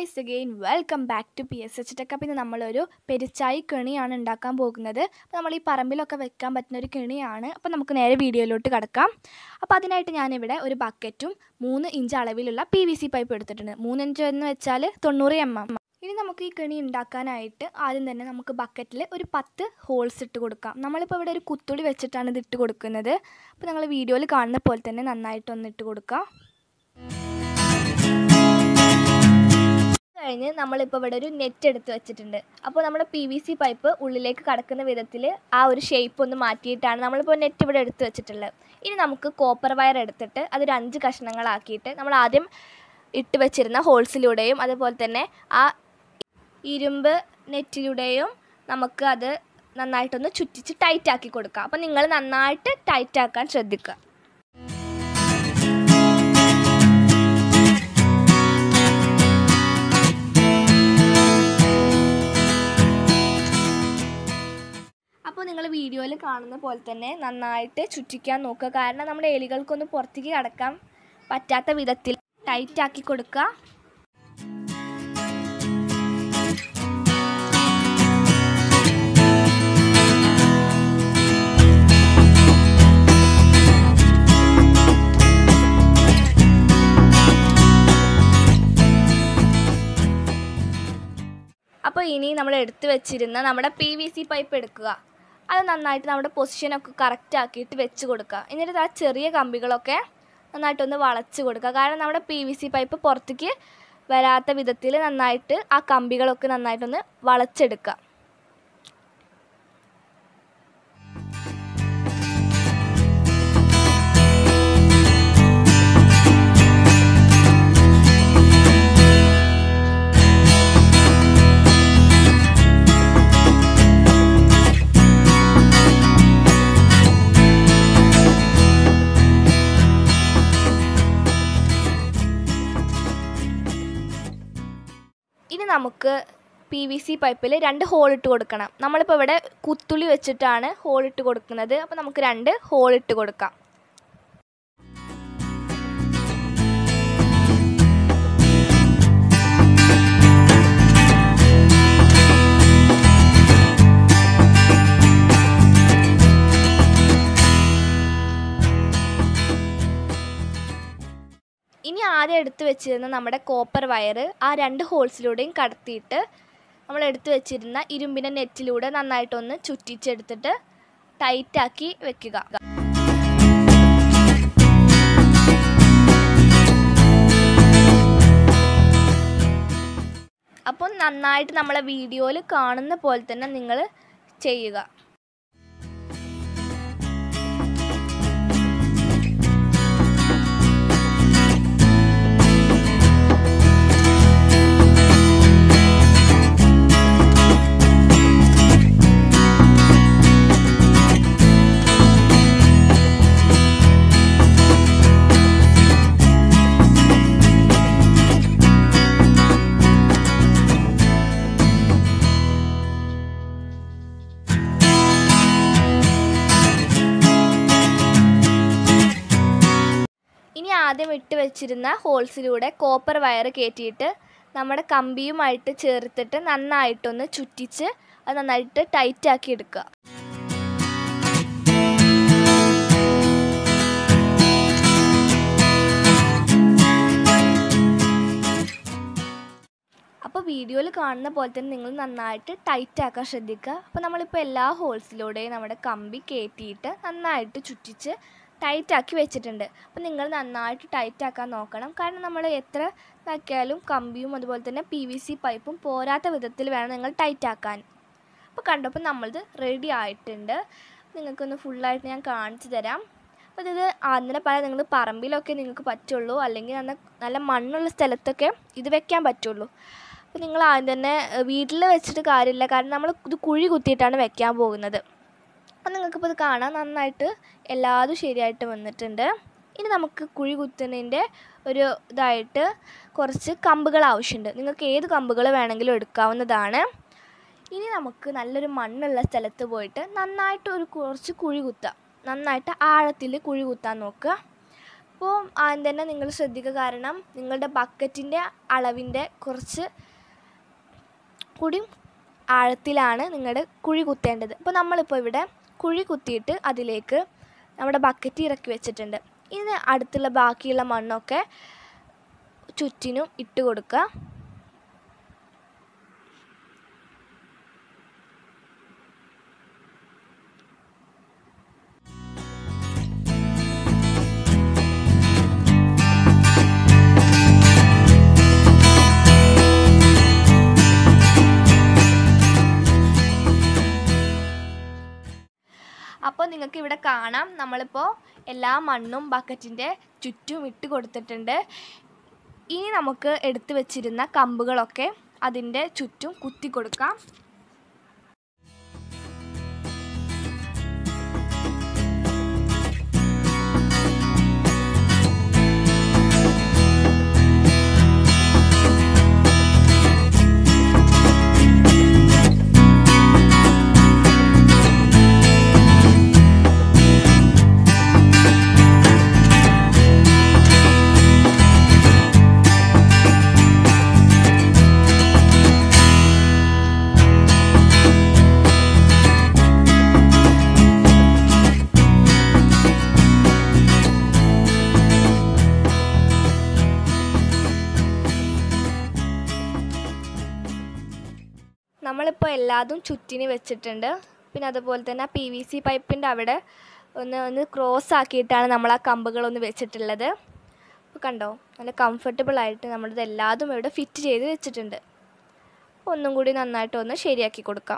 guys again welcome back to P S H tech അപ്പോൾ ഇന്ന് നമ്മളൊരു പെരിച്ചായി കെണിയാണ് ഉണ്ടാക്കാൻ പോകുന്നത് അപ്പോൾ നമ്മൾ ഈ പറമ്പിലൊക്കെ വെക്കാൻ പറ്റുന്ന ഒരു കെണിയാണ് അപ്പോൾ നമുക്ക് നേരെ വീഡിയോയിലോട്ട് കിടക്കാം അപ്പോൾ അതിനായിട്ട് ഞാനിവിടെ ഒരു ബക്കറ്റും മൂന്ന് ഇഞ്ച് അളവിലുള്ള പി വി സി പൈപ്പ് എടുത്തിട്ടുണ്ട് മൂന്ന് ഇഞ്ച് എന്ന് വെച്ചാൽ തൊണ്ണൂറ് എം എം ഇനി നമുക്ക് ഈ കെണി ഉണ്ടാക്കാനായിട്ട് ആദ്യം തന്നെ നമുക്ക് ബക്കറ്റിൽ ഒരു പത്ത് ഹോൾസ് ഇട്ട് കൊടുക്കാം നമ്മളിപ്പോൾ ഇവിടെ ഒരു കുത്തുളി വെച്ചിട്ടാണ് ഇത് ഇട്ട് കൊടുക്കുന്നത് അപ്പോൾ നിങ്ങൾ വീഡിയോയിൽ കാണുന്ന പോലെ തന്നെ നന്നായിട്ടൊന്ന് ഇട്ട് കൊടുക്കാം കഴിഞ്ഞ് നമ്മളിപ്പോൾ ഇവിടെ ഒരു നെറ്റ് എടുത്ത് വെച്ചിട്ടുണ്ട് അപ്പോൾ നമ്മുടെ പി വി സി പൈപ്പ് ഉള്ളിലേക്ക് കടക്കുന്ന വിധത്തിൽ ആ ഒരു ഷേപ്പ് ഒന്ന് മാറ്റിയിട്ടാണ് നമ്മളിപ്പോൾ നെറ്റ് ഇവിടെ എടുത്ത് വെച്ചിട്ടുള്ളത് ഇനി നമുക്ക് കോപ്പർ വയർ എടുത്തിട്ട് അതൊരു അഞ്ച് കഷ്ണങ്ങളാക്കിയിട്ട് നമ്മൾ ആദ്യം ഇട്ട് വെച്ചിരുന്ന ഹോൾസിലൂടെയും അതുപോലെ തന്നെ ആ ഇരുമ്പ് നെറ്റിലൂടെയും നമുക്ക് അത് നന്നായിട്ടൊന്ന് ചുറ്റിച്ച് ടൈറ്റ് ആക്കി കൊടുക്കാം അപ്പോൾ നിങ്ങൾ നന്നായിട്ട് ടൈറ്റ് ആക്കാൻ ശ്രദ്ധിക്കുക അപ്പോൾ നിങ്ങൾ വീഡിയോയിൽ കാണുന്ന പോലെ തന്നെ നന്നായിട്ട് ചുറ്റിക്കാൻ നോക്കുക കാരണം നമ്മുടെ എലികൾക്കൊന്ന് പുറത്തേക്ക് കടക്കാൻ പറ്റാത്ത വിധത്തിൽ ടൈറ്റ് ആക്കി കൊടുക്കുക അപ്പോൾ ഇനി നമ്മൾ എടുത്തു വെച്ചിരുന്ന നമ്മുടെ പി വി സി പൈപ്പ് എടുക്കുക അത് നന്നായിട്ട് നമ്മുടെ പൊസിഷനൊക്കെ കറക്റ്റ് ആക്കിയിട്ട് വെച്ച് കൊടുക്കുക എന്നിട്ട് ആ ചെറിയ കമ്പികളൊക്കെ നന്നായിട്ടൊന്ന് വളച്ച് കൊടുക്കുക കാരണം നമ്മുടെ പി വി സി പൈപ്പ് പുറത്തേക്ക് വരാത്ത വിധത്തിൽ നന്നായിട്ട് ആ കമ്പികളൊക്കെ നന്നായിട്ടൊന്ന് വളച്ചെടുക്കുക ഇനി നമുക്ക് പി വി സി പൈപ്പിൽ രണ്ട് ഹോൾ ഇട്ട് കൊടുക്കണം നമ്മളിപ്പോൾ ഇവിടെ കുത്തുളി വെച്ചിട്ടാണ് ഹോൾ ഇട്ട് കൊടുക്കുന്നത് അപ്പോൾ നമുക്ക് രണ്ട് ഹോൾ ഇട്ട് കൊടുക്കാം ഇനി ആദ്യം എടുത്ത് വെച്ചിരുന്ന നമ്മുടെ കോപ്പർ വയർ ആ രണ്ട് ഹോൾസിലൂടെയും കടത്തിയിട്ട് നമ്മൾ എടുത്ത് വെച്ചിരുന്ന ഇരുമ്പിൻ്റെ നെറ്റിലൂടെ നന്നായിട്ടൊന്ന് ചുറ്റിച്ചെടുത്തിട്ട് ടൈറ്റാക്കി വെക്കുക അപ്പോൾ നന്നായിട്ട് നമ്മളെ വീഡിയോയിൽ കാണുന്ന പോലെ തന്നെ നിങ്ങൾ ചെയ്യുക ഇനി ആദ്യം ഇട്ട് വെച്ചിരുന്ന ഹോൾസിലൂടെ കോപ്പർ വയർ കയറ്റിയിട്ട് നമ്മുടെ കമ്പിയുമായിട്ട് ചേർത്തിട്ട് നന്നായിട്ടൊന്ന് ചുറ്റിച്ച് അത് നന്നായിട്ട് ടൈറ്റ് ആക്കി എടുക്കുക അപ്പോൾ വീഡിയോയിൽ കാണുന്ന പോലെ തന്നെ നിങ്ങൾ നന്നായിട്ട് ടൈറ്റ് ആക്കാൻ ശ്രദ്ധിക്കുക അപ്പോൾ നമ്മളിപ്പോൾ എല്ലാ ഹോൾസിലൂടെയും നമ്മുടെ കമ്പി കയറ്റിയിട്ട് നന്നായിട്ട് ചുറ്റിച്ച് ടൈറ്റാക്കി വെച്ചിട്ടുണ്ട് അപ്പോൾ നിങ്ങൾ നന്നായിട്ട് ടൈറ്റാക്കാൻ നോക്കണം കാരണം നമ്മൾ എത്ര ഇതാക്കിയാലും കമ്പിയും അതുപോലെ തന്നെ പി വി സി പൈപ്പും പോരാത്ത വിധത്തിൽ വേണം നിങ്ങൾ ടൈറ്റാക്കാൻ അപ്പോൾ കണ്ടപ്പോൾ നമ്മളത് റെഡി ആയിട്ടുണ്ട് നിങ്ങൾക്കൊന്ന് ഫുള്ളായിട്ട് ഞാൻ കാണിച്ചു തരാം അപ്പോൾ ഇത് അങ്ങനെ പല നിങ്ങൾ പറമ്പിലൊക്കെ നിങ്ങൾക്ക് പറ്റുള്ളൂ അല്ലെങ്കിൽ നല്ല നല്ല മണ്ണുള്ള സ്ഥലത്തൊക്കെ ഇത് വെക്കാൻ പറ്റുള്ളൂ അപ്പോൾ നിങ്ങൾ ആദ്യം തന്നെ വീട്ടിൽ വെച്ചിട്ട് കാര്യമില്ല കാരണം നമ്മൾ ഇത് കുഴി കുത്തിയിട്ടാണ് വെക്കാൻ പോകുന്നത് അപ്പം നിങ്ങൾക്കിപ്പോൾ ഇത് കാണാൻ നന്നായിട്ട് എല്ലാതും ശരിയായിട്ട് വന്നിട്ടുണ്ട് ഇനി നമുക്ക് കുഴി കുത്തുന്നതിൻ്റെ ഒരു ഇതായിട്ട് കുറച്ച് കമ്പുകൾ ആവശ്യമുണ്ട് നിങ്ങൾക്ക് ഏത് കമ്പുകൾ വേണമെങ്കിലും എടുക്കാവുന്നതാണ് ഇനി നമുക്ക് നല്ലൊരു മണ്ണുള്ള സ്ഥലത്ത് പോയിട്ട് നന്നായിട്ട് ഒരു കുറച്ച് കുഴി കുത്താം നന്നായിട്ട് ആഴത്തിൽ കുഴി കുത്താൻ നോക്കുക അപ്പോൾ ആദ്യം തന്നെ നിങ്ങൾ ശ്രദ്ധിക്കുക കാരണം നിങ്ങളുടെ ബക്കറ്റിൻ്റെ അളവിൻ്റെ കുറച്ച് കൂടി ആഴത്തിലാണ് നിങ്ങളുടെ കുഴി കുത്തേണ്ടത് അപ്പോൾ നമ്മളിപ്പോൾ ഇവിടെ കുഴി കുത്തിയിട്ട് അതിലേക്ക് നമ്മുടെ ബക്കറ്റ് ഇറക്കി വെച്ചിട്ടുണ്ട് ഇനി അടുത്തുള്ള ബാക്കിയുള്ള മണ്ണൊക്കെ ചുറ്റിനും ഇട്ട് കൊടുക്കുക അപ്പോൾ നിങ്ങൾക്ക് ഇവിടെ കാണാം നമ്മളിപ്പോൾ എല്ലാ മണ്ണും ബക്കറ്റിൻ്റെ ചുറ്റും ഇട്ട് കൊടുത്തിട്ടുണ്ട് ഇനി നമുക്ക് എടുത്തു വെച്ചിരുന്ന കമ്പുകളൊക്കെ അതിൻ്റെ ചുറ്റും കുത്തി കൊടുക്കാം നമ്മളിപ്പോൾ എല്ലാതും ചുറ്റിന് വെച്ചിട്ടുണ്ട് പിന്നെ അതുപോലെ തന്നെ പി വി സി പൈപ്പിൻ്റെ അവിടെ ഒന്ന് ഒന്ന് ക്രോസ് ആക്കിയിട്ടാണ് നമ്മൾ ആ കമ്പുകളൊന്ന് വെച്ചിട്ടുള്ളത് അപ്പോൾ കണ്ടോ നല്ല കംഫർട്ടബിൾ ആയിട്ട് നമ്മളിത് എല്ലാതും ഇവിടെ ഫിറ്റ് ചെയ്ത് വെച്ചിട്ടുണ്ട് ഒന്നും കൂടി നന്നായിട്ട് ഒന്ന് ശരിയാക്കി കൊടുക്കാം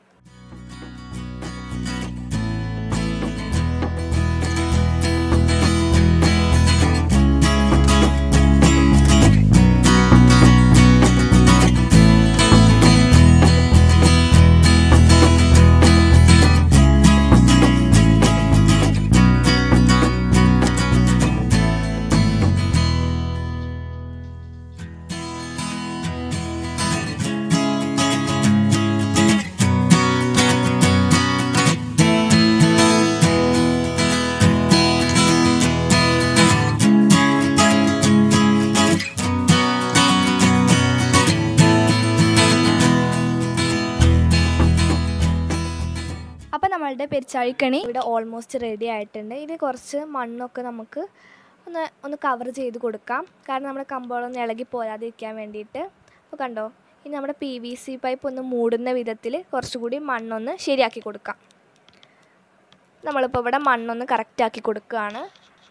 അപ്പോൾ നമ്മളുടെ പെരിച്ചാഴിക്കണി ഇവിടെ ഓൾമോസ്റ്റ് റെഡി ആയിട്ടുണ്ട് ഇനി കുറച്ച് മണ്ണൊക്കെ നമുക്ക് ഒന്ന് ഒന്ന് കവർ ചെയ്ത് കൊടുക്കാം കാരണം നമ്മുടെ കമ്പുകളൊന്നും ഇളകി പോരാതിരിക്കാൻ വേണ്ടിയിട്ട് അപ്പോൾ കണ്ടോ ഇനി നമ്മുടെ പി വി സി പൈപ്പ് ഒന്ന് മൂടുന്ന വിധത്തിൽ കുറച്ചുകൂടി മണ്ണൊന്ന് ശരിയാക്കി കൊടുക്കാം നമ്മളിപ്പോൾ ഇവിടെ മണ്ണൊന്ന് കറക്റ്റാക്കി കൊടുക്കുകയാണ്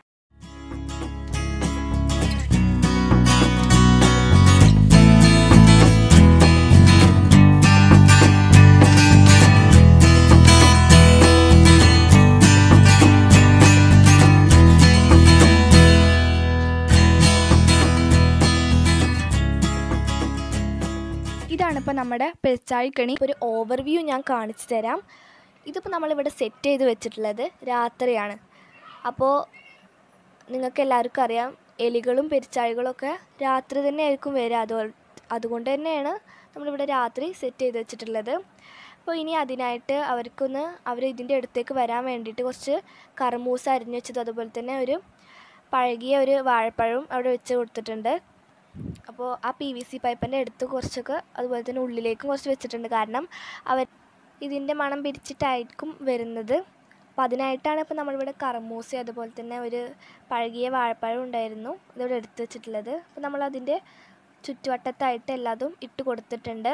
ഇതാണ് ഇപ്പോൾ നമ്മുടെ പെരുച്ചാഴിക്കണി ഒരു ഓവർവ്യൂ ഞാൻ കാണിച്ചു തരാം ഇതിപ്പോൾ നമ്മളിവിടെ സെറ്റ് ചെയ്ത് വെച്ചിട്ടുള്ളത് രാത്രിയാണ് അപ്പോൾ നിങ്ങൾക്ക് എല്ലാവർക്കും അറിയാം എലികളും പെരിച്ചാഴികളൊക്കെ രാത്രി തന്നെ ആയിരിക്കും വരിക അത് അതുകൊണ്ട് തന്നെയാണ് നമ്മളിവിടെ രാത്രി സെറ്റ് ചെയ്ത് വെച്ചിട്ടുള്ളത് അപ്പോൾ ഇനി അതിനായിട്ട് അവർക്കൊന്ന് അവർ ഇതിൻ്റെ അടുത്തേക്ക് വരാൻ വേണ്ടിയിട്ട് കുറച്ച് കർമൂസ അരിഞ്ഞു വെച്ചത് അതുപോലെ തന്നെ ഒരു പഴകിയ ഒരു വാഴപ്പഴവും അവിടെ വെച്ച് കൊടുത്തിട്ടുണ്ട് അപ്പോൾ ആ പി വി സി പൈപ്പിൻ്റെ അടുത്ത് കുറച്ചൊക്കെ അതുപോലെ തന്നെ ഉള്ളിലേക്കും കുറച്ച് വെച്ചിട്ടുണ്ട് കാരണം അവർ ഇതിൻ്റെ മണം പിരിച്ചിട്ടായിരിക്കും വരുന്നത് അപ്പോൾ അതിനായിട്ടാണ് ഇപ്പോൾ നമ്മളിവിടെ കറമൂസ അതുപോലെ തന്നെ ഒരു പഴകിയ വാഴപ്പഴം ഉണ്ടായിരുന്നു ഇതിവിടെ എടുത്ത് വെച്ചിട്ടുള്ളത് അപ്പോൾ നമ്മൾ അതിൻ്റെ ചുറ്റുവട്ടത്തായിട്ട് എല്ലാതും ഇട്ട് കൊടുത്തിട്ടുണ്ട്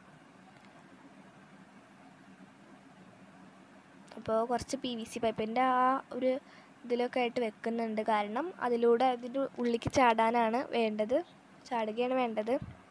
അപ്പോൾ കുറച്ച് പി വി സി പൈപ്പിൻ്റെ ആ ഒരു ഇതിലൊക്കെ ആയിട്ട് വെക്കുന്നുണ്ട് കാരണം അതിലൂടെ അതിൻ്റെ ഉള്ളിലേക്ക് ചാടാനാണ് വേണ്ടത് ചാടുകയാണ് വേണ്ടത്